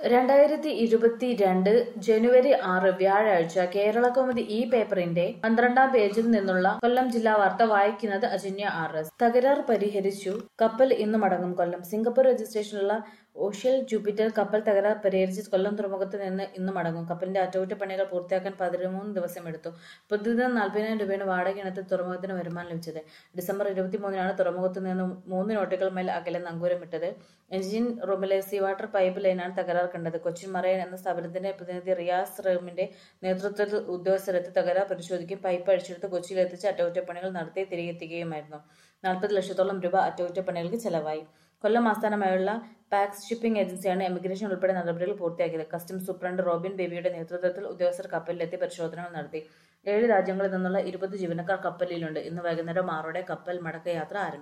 രണ്ടായിരത്തി ഇരുപത്തിരണ്ട് ജനുവരി ആറ് വ്യാഴാഴ്ച കേരളകൗമുദി ഈ പേപ്പറിന്റെ പന്ത്രണ്ടാം പേജിൽ നിന്നുള്ള കൊല്ലം ജില്ലാ വാർത്ത വായിക്കുന്നത് അജന്യ ആർ എസ് തകരാർ പരിഹരിച്ചു കപ്പൽ ഇന്ന് മടങ്ങും കൊല്ലം സിംഗപ്പൂർ രജിസ്ട്രേഷനുള്ള ഓഷ്യൽ ജൂപ്പിറ്റർ കപ്പൽ തകരാർ പരിഹരിച്ച് കൊല്ലം തുറമുഖത്ത് നിന്ന് ഇന്ന് മടങ്ങും കപ്പലിന്റെ അറ്റകുറ്റപ്പണികൾ പൂർത്തിയാക്കാൻ പതിമൂന്ന് ദിവസം എടുത്തു പ്രതിദിനം നാൽപ്പതിനായിരം രൂപയാണ് വാടകയിനത്തിൽ തുറമുഖത്തിന് വരുമാനം ലഭിച്ചത് ഡിസംബർ ഇരുപത്തിമൂന്നിനാണ് തുറമുഖത്ത് നിന്ന് മൂന്ന് നോട്ടുകൾ മേൽ അകലെ നങ്കൂരമിട്ടത് എഞ്ചിൻ റൂമിലെ സീ വാട്ടർ പൈപ്പ് ലൈനാണ് തകരാർ കണ്ടത് കൊച്ചിൻ മറൈൻ എന്ന സ്ഥാപനത്തിന്റെ പ്രതിനിധി റിയാസ് റഹീമിന്റെ നേതൃത്വത്തിൽ ഉദ്യോഗസ്ഥരെത്തി തകരാർ പരിശോധിക്കുകയും പൈപ്പ് അഴിച്ചെടുത്ത് കൊച്ചിയിലെത്തിച്ച് അറ്റകുറ്റപ്പണികൾ നടത്തി തിരികെ എത്തിക്കുകയുമായിരുന്നു നാൽപ്പത് ലക്ഷത്തോളം രൂപ അറ്റകുറ്റപ്പണികൾക്ക് ചെലവായി കൊല്ലം ആസ്ഥാനമായുള്ള പാക്സ് ഷിപ്പിംഗ് ഏജൻസിയാണ് എമിഗ്രേഷൻ ഉൾപ്പെടെ നടപടികൾ പൂർത്തിയാക്കിയത് കസ്റ്റംസ് സൂപ്രണ്ട് റോബിൻ ബേബിയുടെ നേതൃത്വത്തിൽ ഉദ്യോഗസ്ഥർ കപ്പലിലെത്തി പരിശോധനകൾ നടത്തി ഏഴ് രാജ്യങ്ങളിൽ നിന്നുള്ള ഇരുപത് ജീവനക്കാർ കപ്പലിലുണ്ട് ഇന്ന് വൈകുന്നേരം ആറോടെ കപ്പൽ മടക്കയാത്ര ആരംഭിക്കും